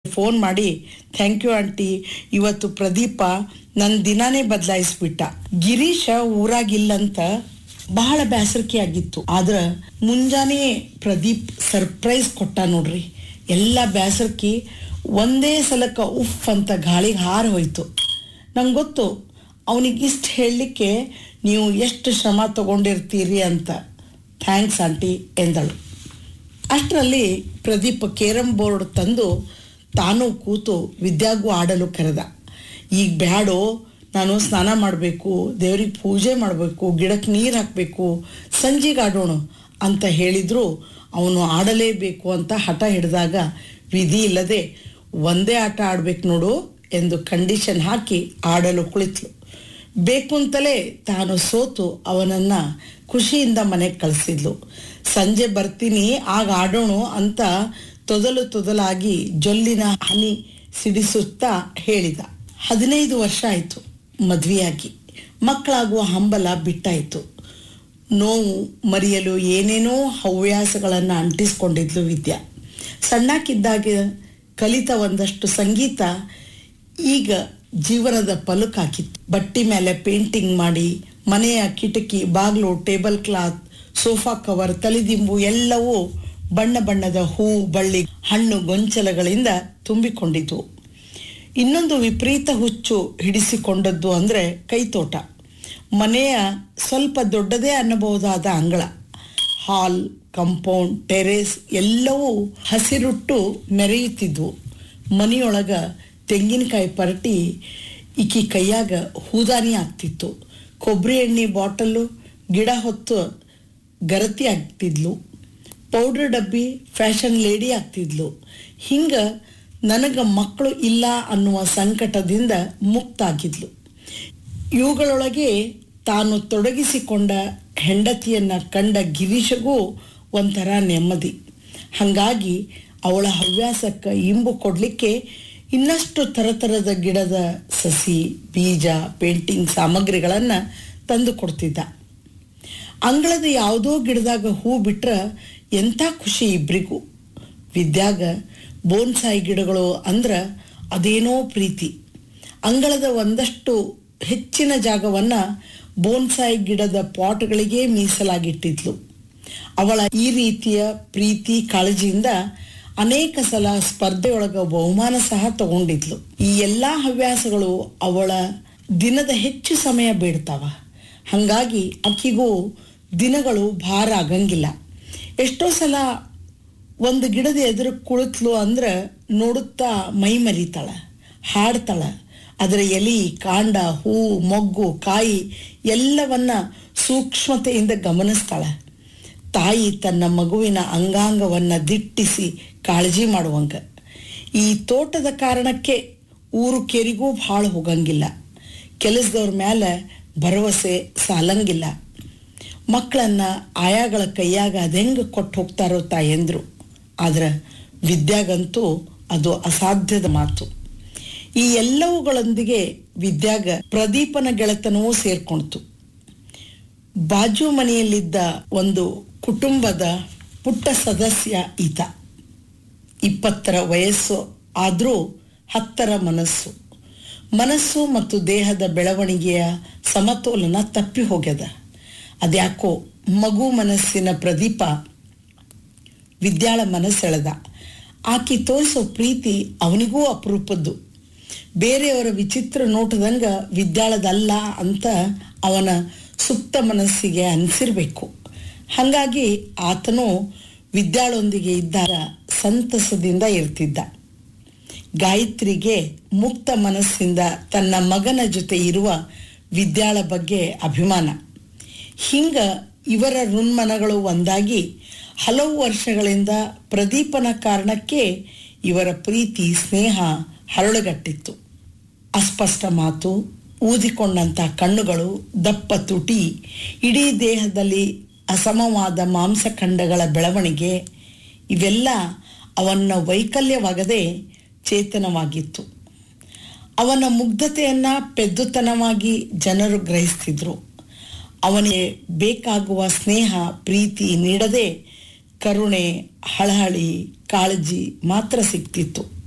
phone ಮಾಡಿ thank you aunty ಇವತ್ತು ಪ್ರದೀಪ ನನ್ನ ದಿನಾನೇ ಬದಲಾಯಿಸ್ಬಿಟ್ಟ ಗಿರೀಶ ಊರಾಗಿಲ್ಲಂತ ಬಹಳ ಬೇಸರಿಕೆ ಆಗಿತ್ತು ಆದ್ರ ಮುಂಜಾನೆ ಪ್ರದೀಪ್ ಸರ್ಪ್ರೈಸ್ ಕೊಟ್ಟ ನೋಡ್ರಿ ಎಲ್ಲ ಬೇಸರಿಕೆ ಒಂದೇ ಸಲಕ್ಕ ಉಫ್ ಅಂತ ಗಾಳಿಗೆ ಹಾರ ಹೋಯ್ತು ನಂಗೆ ಗೊತ್ತು ಅವನಿಗೆ ಇಷ್ಟು ಹೇಳಲಿಕ್ಕೆ ನೀವು ಎಷ್ಟು ಶ್ರಮ ತಗೊಂಡಿರ್ತೀರಿ ಅಂತ ಥ್ಯಾಂಕ್ಸ್ ಆಂಟಿ ಎಂದಳು ಅಷ್ಟರಲ್ಲಿ ಪ್ರದೀಪ್ ಕೇರಂ ಬೋರ್ಡ್ ತಂದು ತಾನು ಕೂತು ವಿದ್ಯಾಗೂ ಆಡಲು ಕರೆದ ಈಗ ಬ್ಯಾಡೋ ನಾನು ಸ್ನಾನ ಮಾಡಬೇಕು ದೇವ್ರಿಗೆ ಪೂಜೆ ಮಾಡಬೇಕು ಗಿಡಕ್ಕೆ ನೀರು ಹಾಕಬೇಕು ಸಂಜೆಗೆ ಆಡೋಣ ಅಂತ ಹೇಳಿದ್ರು ಅವನು ಆಡಲೇಬೇಕು ಅಂತ ಹಠ ಹಿಡಿದಾಗ ವಿಧಿ ಇಲ್ಲದೆ ಒಂದೇ ಆಟ ಆಡ್ಬೇಕು ನೋಡು ಎಂದು ಕಂಡೀಷನ್ ಹಾಕಿ ಆಡಲು ಕುಳಿತಳು ಬೇಕು ಅಂತಲೇ ತಾನು ಸೋತು ಅವನನ್ನ ಖುಷಿಯಿಂದ ಮನೆಗೆ ಕಳಿಸಿದ್ಲು ಸಂಜೆ ಬರ್ತೀನಿ ಆಗ ಆಡೋಣ ಅಂತ ತೊದಲು ತೊದಲಾಗಿ ಜೊಲ್ಲಿನ ಹನಿ ಸಿಡಿಸುತ್ತಾ ಹೇಳಿದ ಹದಿನೈದು ವರ್ಷ ಆಯಿತು ಮದುವೆಯಾಗಿ ಮಕ್ಕಳಾಗುವ ಹಂಬಲ ಬಿಟ್ಟಾಯಿತು ನೋವು ಮರೆಯಲು ಏನೇನೋ ಹವ್ಯಾಸಗಳನ್ನು ಅಂಟಿಸ್ಕೊಂಡಿದ್ಲು ವಿದ್ಯಾ ಸಣ್ಣಕ್ಕಿದ್ದಾಗ ಕಲಿತ ಒಂದಷ್ಟು ಸಂಗೀತ ಈಗ ಜೀವನದ ಪಲುಕಾಕಿತ್ತು ಬಟ್ಟಿ ಮೇಲೆ ಪೇಂಟಿಂಗ್ ಮಾಡಿ ಮನೆಯ ಕಿಟಕಿ ಬಾಗಿಲು ಟೇಬಲ್ ಕ್ಲಾತ್ ಸೋಫಾ ಕವರ್ ತಲೆದಿಂಬು ಎಲ್ಲವೂ ಬಣ್ಣ ಬಣ್ಣದ ಹೂ ಬಳ್ಳಿ ಹಣ್ಣು ಗೊಂಚಲಗಳಿಂದ ತುಂಬಿಕೊಂಡಿತು ಇನ್ನೊಂದು ವಿಪರೀತ ಹುಚ್ಚು ಹಿಡಿಸಿಕೊಂಡದ್ದು ಅಂದರೆ ಕೈತೋಟ ಮನೆಯ ಸ್ವಲ್ಪ ದೊಡ್ಡದೇ ಅನ್ನಬಹುದಾದ ಅಂಗಳ ಹಾಲ್ ಕಂಪೌಂಡ್ ಟೆರೇಸ್ ಎಲ್ಲವೂ ಹಸಿರುಟ್ಟು ಮೆರೆಯುತ್ತಿದ್ವು ಮನೆಯೊಳಗ ತೆಂಗಿನಕಾಯಿ ಪರಟಿ ಈಕಿ ಕೈಯಾಗ ಹೂದಾನಿ ಆಗ್ತಿತ್ತು ಕೊಬ್ಬರಿ ಎಣ್ಣೆ ಬಾಟಲು ಗಿಡ ಹೊತ್ತು ಗರತಿ ಆಗ್ತಿದ್ಲು ಪೌಡರ್ ಡಬ್ಬಿ ಫ್ಯಾಷನ್ ಲೇಡಿ ಆಗ್ತಿದ್ಲು ಹಿಂಗ ನನಗೆ ಮಕ್ಕಳು ಇಲ್ಲ ಅನ್ನುವ ಸಂಕಟದಿಂದ ಮುಕ್ತಾಗಿದ್ಲು ಇವುಗಳೊಳಗೆ ತಾನು ತೊಡಗಿಸಿಕೊಂಡ ಹೆಂಡತಿಯನ್ನ ಕಂಡ ಗಿರೀಶಗೂ ಒಂಥರ ನೆಮ್ಮದಿ ಹಾಗಾಗಿ ಅವಳ ಹವ್ಯಾಸಕ್ಕೆ ಇಂಬು ಕೊಡಲಿಕ್ಕೆ ಇನ್ನಷ್ಟು ಥರಥರದ ಗಿಡದ ಸಸಿ ಬೀಜ ಪೇಂಟಿಂಗ್ ಸಾಮಗ್ರಿಗಳನ್ನು ತಂದು ಕೊಡ್ತಿದ್ದ ಅಂಗಳದ ಯಾವುದೋ ಗಿಡದಾಗ ಹೂ ಬಿಟ್ರೆ ಎಂಥ ಖುಷಿ ಇಬ್ಬರಿಗೂ ವಿದ್ಯಾಗ ಬೋನ್ಸಾಯಿ ಗಿಡಗಳು ಅಂದ್ರೆ ಅದೇನೋ ಪ್ರೀತಿ ಅಂಗಳದ ಒಂದಷ್ಟು ಹೆಚ್ಚಿನ ಜಾಗವನ್ನು ಬೋನ್ಸಾಯಿ ಗಿಡದ ಪಾಟ್ಗಳಿಗೆ ಮೀಸಲಾಗಿಟ್ಟಿದ್ಲು ಅವಳ ಈ ರೀತಿಯ ಪ್ರೀತಿ ಕಾಳಜಿಯಿಂದ ಅನೇಕ ಸಲ ಸ್ಪರ್ಧೆಯೊಳಗ ಬಹುಮಾನ ಸಹ ತಗೊಂಡಿದ್ಲು ಈ ಎಲ್ಲ ಹವ್ಯಾಸಗಳು ಅವಳ ದಿನದ ಹೆಚ್ಚು ಸಮಯ ಬೇಡ್ತಾವ ಹಾಗಾಗಿ ಆಕಿಗೂ ದಿನಗಳು ಭಾರ ಆಗಂಗಿಲ್ಲ ಎಷ್ಟೋ ಸಲ ಒಂದು ಗಿಡದ ಎದುರು ಕುಳಿತ್ಲು ಅಂದ್ರೆ ನೋಡುತ್ತಾ ಮೈ ಮರಿತಾಳ ಹಾಡ್ತಾಳ ಅದರ ಎಲಿ ಕಾಂಡ ಹೂ ಮೊಗ್ಗು ಕಾಯಿ ಎಲ್ಲವನ್ನ ಸೂಕ್ಷ್ಮತೆಯಿಂದ ಗಮನಿಸ್ತಾಳ ತಾಯಿ ತನ್ನ ಮಗುವಿನ ಅಂಗಾಂಗವನ್ನು ದಿಟ್ಟಿಸಿ ಕಾಳಜಿ ಮಾಡುವಂಗ ಈ ತೋಟದ ಕಾರಣಕ್ಕೆ ಊರು ಕೆರಿಗೂ ಭಾಳ ಹೋಗಂಗಿಲ್ಲ ಕೆಲಸದವ್ರ ಮೇಲೆ ಭರವಸೆ ಸಾಲಂಗಿಲ್ಲ ಮಕ್ಕಳನ್ನ ಆಯಾಗಳ ಕೈಯಾಗ ಅದೆಂಗೆ ಕೊಟ್ಟು ಹೋಗ್ತಾರೋ ತಾಯಂದ್ರು ಆದ್ರೆ ವಿದ್ಯಾಗಂತೂ ಅದು ಅಸಾಧ್ಯದ ಮಾತು ಈ ಎಲ್ಲವುಗಳೊಂದಿಗೆ ವಿದ್ಯಾಗ ಪ್ರದೀಪನ ಗೆಳೆತನವೂ ಸೇರ್ಕೊಳ್ತು ಬಾಜು ಮನೆಯಲ್ಲಿದ್ದ ಒಂದು ಕುಟುಂಬದ ಪುಟ್ಟ ಸದಸ್ಯ ಈತ ಇಪ್ಪತ್ತರ ವಯಸ್ಸು ಆದರೂ ಹತ್ತರ ಮನಸ್ಸು ಮನಸ್ಸು ಮತ್ತು ದೇಹದ ಬೆಳವಣಿಗೆಯ ಸಮತೋಲನ ತಪ್ಪಿ ಹೋಗ್ಯದ ಅದ್ಯಾಕೋ ಮಗು ಮನಸ್ಸಿನ ಪ್ರದೀಪ ವಿದ್ಯಾಳ ಮನಸ್ಸೆಳೆದ ಆಕಿ ತೋರಿಸೋ ಪ್ರೀತಿ ಅವನಿಗೂ ಅಪರೂಪದ್ದು ಬೇರೆಯವರ ವಿಚಿತ್ರ ನೋಟದಂಗ ವಿದ್ಯಾಳದಲ್ಲ ಅಂತ ಅವನ ಸುಪ್ತ ಮನಸ್ಸಿಗೆ ಅನಿಸಿರ್ಬೇಕು ಹಾಗಾಗಿ ಆತನು ವಿದ್ಯಾಳೊಂದಿಗೆ ಇದ್ದಾಗ ಸಂತಸದಿಂದ ಇರ್ತಿದ್ದ ಗಾಯತ್ರಿಗೆ ಮುಕ್ತ ಮನಸ್ಸಿಂದ ತನ್ನ ಮಗನ ಜೊತೆ ಇರುವ ವಿದ್ಯಾಳ ಬಗ್ಗೆ ಅಭಿಮಾನ ಹಿಂಗ ಇವರ ಋನ್ಮನಗಳು ಒಂದಾಗಿ ಹಲವು ವರ್ಷಗಳಿಂದ ಪ್ರದೀಪನ ಕಾರಣಕ್ಕೆ ಇವರ ಪ್ರೀತಿ ಸ್ನೇಹ ಹರಳುಗಟ್ಟಿತ್ತು ಅಸ್ಪಷ್ಟ ಮಾತು ಊದಿಕೊಂಡಂಥ ಕಣ್ಣುಗಳು ದಪ್ಪ ತುಟಿ ಇಡೀ ದೇಹದಲ್ಲಿ ಅಸಮವಾದ ಮಾಂಸಖಂಡಗಳ ಬೆಳವಣಿಗೆ ಇವೆಲ್ಲ ಅವನ ವೈಕಲ್ಯವಾಗದೆ ಚೇತನವಾಗಿತ್ತು ಅವನ ಮುಗ್ಧತೆಯನ್ನ ಪೆದ್ದುತನವಾಗಿ ಜನರು ಗ್ರಹಿಸ್ತಿದ್ರು ಅವನಿಗೆ ಬೇಕಾಗುವ ಸ್ನೇಹ ಪ್ರೀತಿ ನೀಡದೆ ಕರುಣೆ ಹಳಹಳಿ ಕಾಳಜಿ ಮಾತ್ರ ಸಿಗ್ತಿತ್ತು